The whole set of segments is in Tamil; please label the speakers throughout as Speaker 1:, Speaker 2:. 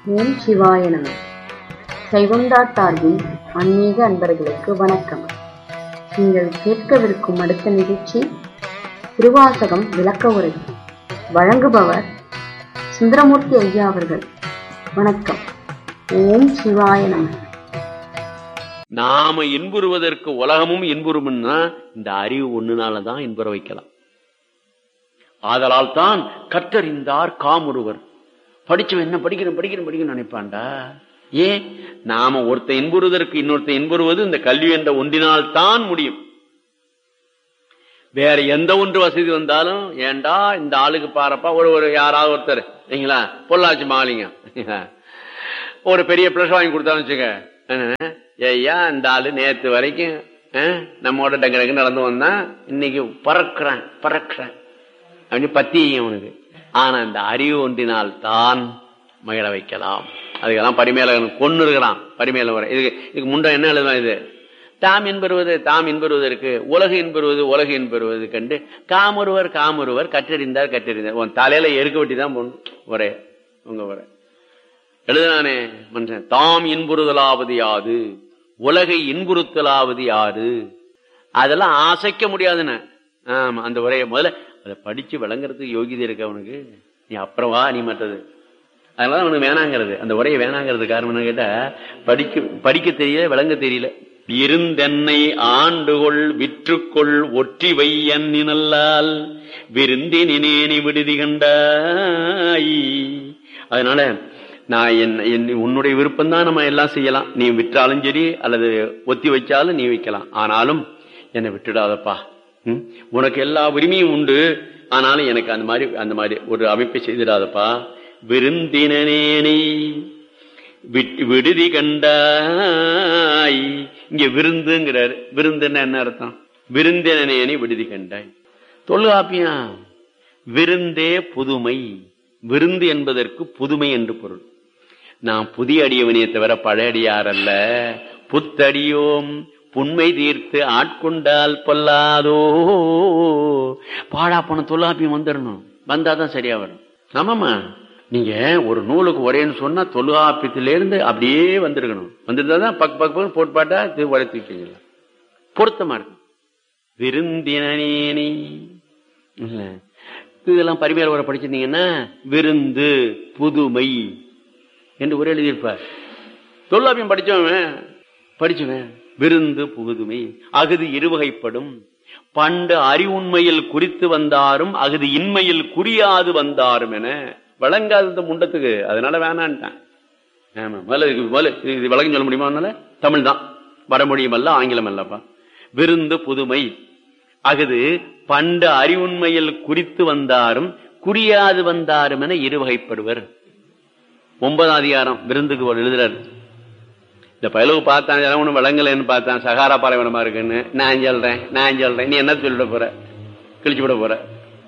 Speaker 1: ஓம் சிவாய நம சைவம்டா சார்பின் ஆன்மீக அன்பர்களுக்கு வணக்கம் நீங்கள் கேட்கவிருக்கும் அடுத்த நிகழ்ச்சி திருவாசகம் விளக்க உரை வழங்குபவர் சுந்தரமூர்த்தி ஐயா அவர்கள் வணக்கம் ஓம் சிவாய நம
Speaker 2: நாம இன்புறுவதற்கு உலகமும் இன்புறும்னா இந்த அறிவு ஒண்ணுனால தான் இன்புற வைக்கலாம் ஆதலால் தான் கற்றறிந்தார் காமுறுவர் படிச்சவன் என்ன படிக்கணும் படிக்கணும் படிக்கணும் நினைப்பான்டா ஏன் நாம ஒருத்த இன்புறுவதற்கு இன்னொருத்த இன்புறுவது இந்த கல்வி என்ற ஒன்றினால் தான் முடியும் வேற எந்த ஒன்று வசதி வந்தாலும் ஏண்டா இந்த ஆளுக்கு பாருப்பா ஒரு ஒரு யாராவது ஒருத்தர் சரிங்களா பொள்ளாச்சி மாலிங்க ஒரு பெரிய பிளஸ் வாங்கி கொடுத்தாலும் வச்சுக்க என்ன, ஐயா இந்த ஆளு நேத்து வரைக்கும் அஹ், நம்மோட டங்கு டங்கு நடந்து வந்தான் இன்னைக்கு பறக்குறேன் பறக்குறேன் அப்படின்னு பத்தி அவனுக்கு ஆனா இந்த அறிவு ஒன்றினால் தான் மகிழ வைக்கலாம் அதுக்கெல்லாம் பரிமேலகன் கொண்டு இருக்கிறான் பரிமேல வர இதுக்கு இதுக்கு முன்ன என்ன எழுதலாம் இது தாம் என்பருவது தாம் என்பருவதற்கு உலகு என்பருவது உலகு என்பருவது கண்டு காமொருவர் காமொருவர் கற்றறிந்தார் கற்றறிந்தார் உன் தலையில எருக்க வெட்டி தான் போகணும் ஒரே உங்க வர எழுதுனானே மனுஷன் தாம் இன்புறுதலாவது யாது உலகை இன்புறுத்தலாவது யாரு அதெல்லாம் ஆசைக்க முடியாதுன்னு ஆமா அந்த உரையை முதல்ல அதை படிச்சு விளங்குறதுக்கு யோகிதை இருக்கு அவனுக்கு நீ அப்புறம் வா நீ மற்றது அதனால அவனுக்கு வேணாங்கிறது அந்த உரையை வேணாங்கிறது காரணம் என்ன கேட்டா படிக்க படிக்க தெரியல விளங்க தெரியல இருந்தென்னை ஆண்டுகொள் விற்றுக்கொள் ஒற்றி வையன் நல்லால் விருந்தி நினேனி விடுதி கண்டாய் அதனால நான் என் என் உன்னுடைய விருப்பம் தான் நம்ம எல்லாம் செய்யலாம் நீ விற்றாலும் சரி அல்லது ஒத்தி வச்சாலும் நீ வைக்கலாம் ஆனாலும் என்னை விட்டுடாதப்பா ம்? உனக்கு எல்லா உரிமையும் உண்டு ஆனாலும் எனக்கு அந்த மாதிரி அந்த மாதிரி ஒரு அமைப்பை செய்திடாதப்பா விருந்தினேனை விட்டு விடுதி கண்டாய் இங்க விருந்துங்கிறார் விருந்துன்னா என்ன அர்த்தம் விருந்தினேனை விடுதி கண்டாய் தொல்காப்பியா விருந்தே புதுமை விருந்து என்பதற்கு புதுமை என்று பொருள் நான் புதிய அடியவனையை தவிர பழைய அடியார் அல்ல புத்தடியோம் புண்மை தீர்த்து ஆட்கொண்டால் பொல்லாதோ பாழா போன தொல்லாப்பியம் வந்துடணும் வந்தாதான் சரியா வரும் ஆமாமா நீங்க ஒரு நூலுக்கு ஒரேன்னு சொன்னா தொல்காப்பியத்திலிருந்து அப்படியே வந்திருக்கணும் வந்துருந்தாதான் பக் பக் பக் போட்டு பாட்டா இது உரை தூக்கிங்களா பொருத்தமா இருக்கும் விருந்தினேனி இல்ல இதெல்லாம் பரிமையாளர் வர படிச்சிருந்தீங்கன்னா விருந்து புதுமை என்று ஒரு எழுதியிருப்பார் தொல்லாபியம் படிச்சவன் படிச்சவன் விருந்து புதுமை அகுது இருவகைப்படும் பண்டு அறிவுண்மையில் குறித்து வந்தாரும் அகுது இன்மையில் குறியாது வந்தாரும் என வழங்காது இந்த முண்டத்துக்கு அதனால வேணான்ட்டான் ஆமா முதல்ல இதுக்கு முதல்ல இது- இது விளக்கம் சொல்ல முடியுமா அதனால தமிழ் தான் வடமொழியும் அல்ல ஆங்கிலம் அல்லப்பா விருந்து புதுமை அகுது பண்டு அறிவுண்மையில் குறித்து வந்தாரும் குறியாது வந்தாரும் என இருவகைப்படுவர் ஒன்பதாம் அதிகாரம் விருந்துக்கு ஒரு எழுதுறாரு இந்த பயலுக்கு பார்த்தான் இதெல்லாம் ஒன்றும் விளங்கலைன்னு பார்த்தான் சகாரா பாலைவனமா இருக்குன்னு நான் சொல்றேன் நான் சொல்றேன் நீ என்ன சொல்லிட போற கிழிச்சு விட போற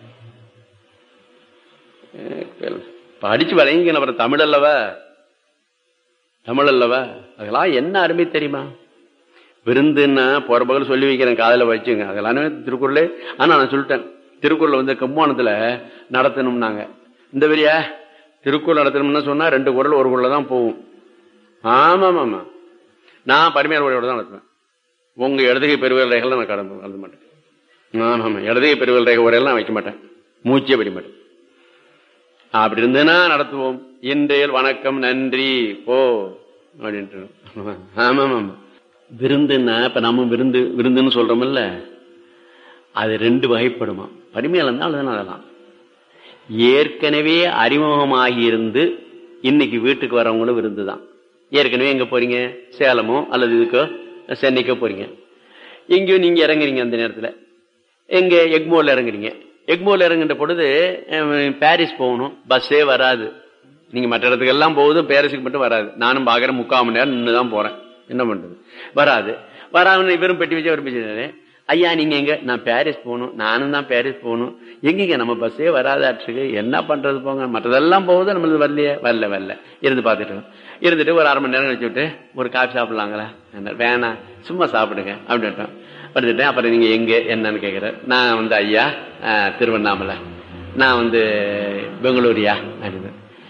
Speaker 2: அஹ் கேளு. படிச்சு விளங்கிக்கணும் அப்புறம் தமிழ் அல்லவா தமிழ் அல்லவா அதெல்லாம் என்ன அருமை தெரியுமா விருந்துன்னா போற பகல் சொல்லி வைக்கிறேன் காதல வச்சுங்க அதெல்லாமே திருக்குறளே ஆனா நான் சொல்லிட்டேன் திருக்குறள் வந்து கம்மானத்துல நடத்தணும்னாங்க இந்த வரியா திருக்குறள் நடத்தணும்னு சொன்னா ரெண்டு குரல் ஒரு குரல்ல தான் போகும் ஆமா ஆமா நான் பரிமையார் உரையோட தான் நடத்துவேன் உங்க இடதுகை பெருவியல் ரேகைகள் நான் கடந்து கலந்து மாட்டேன் ஆமா ஆமா இடதுகை பெருவியல் ரேகை உரையெல்லாம் நான் வைக்க மாட்டேன் மூச்சே படிக்க மாட்டேன் அப்படி இருந்ததுன்னா நடத்துவோம் இன்றையல் வணக்கம் நன்றி போ அப்படின்ட்டு ஆமா ஆமா விருந்துன்னா இப்ப நம்ம விருந்து விருந்துன்னு சொல்றோம்ல அது ரெண்டு வகைப்படுமா பரிமையால இருந்தால் அதுதான் அதெல்லாம் ஏற்கனவே அறிமுகமாகி இருந்து இன்னைக்கு வீட்டுக்கு வரவங்களும் விருந்து தான் ஏற்கனவே எங்க போறீங்க சேலமோ அல்லது இதுக்கோ சென்னைக்கோ போறீங்க எங்கேயோ நீங்க இறங்குறீங்க அந்த நேரத்துல எங்க எக்மோர்ல இறங்குறீங்க எக்மோர்ல இறங்குற பொழுது அஹ், பாரிஸ் போகணும் பஸ்ஸே வராது நீங்க மற்ற இடத்துக்கு எல்லாம் போகுதும் பாரிஸுக்கு மட்டும் வராது நானும் பாக்குறேன் முக்கால் மணி நேரம் நின்று தான் போறேன் என்ன பண்றது வராது வராம இவரும் பெட்டி வச்சு அவர் பேசுறாரு ஐயா நீங்க எங்க நான் பாரிஸ் போகணும் நானும் தான் பாரிஸ் போகணும் எங்கீங்க நம்ம பஸ்ஸே வராதாட்டுருக்கு என்ன பண்றது போங்க மற்றதெல்லாம் போகுது நம்மளது வரலையே வரல வரல இருந்து பார்த்துட்டு இருக்கோம். இருந்துட்டு ஒரு அரை மணி நேரம் கழிச்சு விட்டு ஒரு காஃபி சாப்பிடலாங்களா என்னாரு, வேணாம் சும்மா சாப்பிடுங்க அப்படின்ட்டோம் படுத்துட்டேன் அப்புறம் நீங்க எங்க என்னன்னு கேக்குற நான் வந்து ஐயா அஹ், திருவண்ணாமலை நான் வந்து பெங்களூரியா அப்படின்னு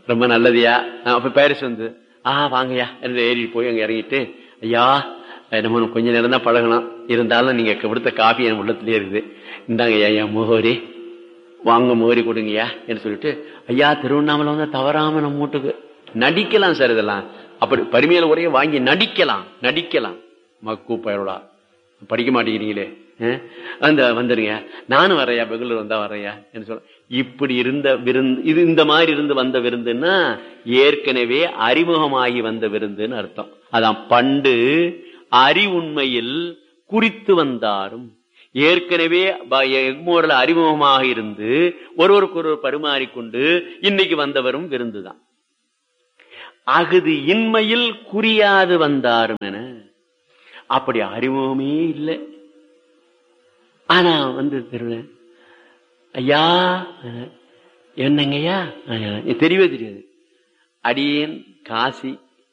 Speaker 2: ரொம்ப நல்லதுயா ஆ, அப்ப பாரிஸ் வந்து ஆ வாங்கய்யா என்று ஏறி போய் அங்க இறங்கிட்டு ஐயா நம்ம கொஞ்ச நேரம் தான் பழகணும் இருந்தாலும் நீங்க கொடுத்த காஃபி என் உள்ளத்திலே இருக்குது இந்தாங்க ஐயா என் முகவரி வாங்க முகவரி கொடுங்கய்யா என்று சொல்லிட்டு ஐயா திருவண்ணாமலை வந்து தவறாம நம்ம வீட்டுக்கு நடிக்கலாம் சார் இதெல்லாம் அப்படி பரிமையில உரைய வாங்கி நடிக்கலாம் நடிக்கலாம் மக்கு பயருடா படிக்க மாட்டேங்கிறீங்களே அஹ், அந்த வந்துருங்க நானும் வரையா பெங்களூர் வந்தா வரையா என்று சொல்ல இப்படி இருந்த விருந்து இது இந்த மாதிரி இருந்து வந்த விருந்துன்னா ஏற்கனவே அறிமுகமாகி வந்த விருந்துன்னு அர்த்தம் அதான் பண்டு அறிவுண்மையில் குறித்து வந்தாரும் ஏற்கனவே ப- எக்மோர்ல அறிமுகமாக இருந்து ஒருவருக்கு ஒருவர் பரிமாறிக்கொண்டு இன்னைக்கு வந்தவரும் விருந்துதான் அகுது இன்மையில் குறியாது வந்தாரும் என அப்படி அறிமுகமே இல்லை ஆனா வந்து தெருவேன் ஐயா அஹ், என்னங்கய்யா அஹ், தெரியவே தெரியாது அடியேன் காசி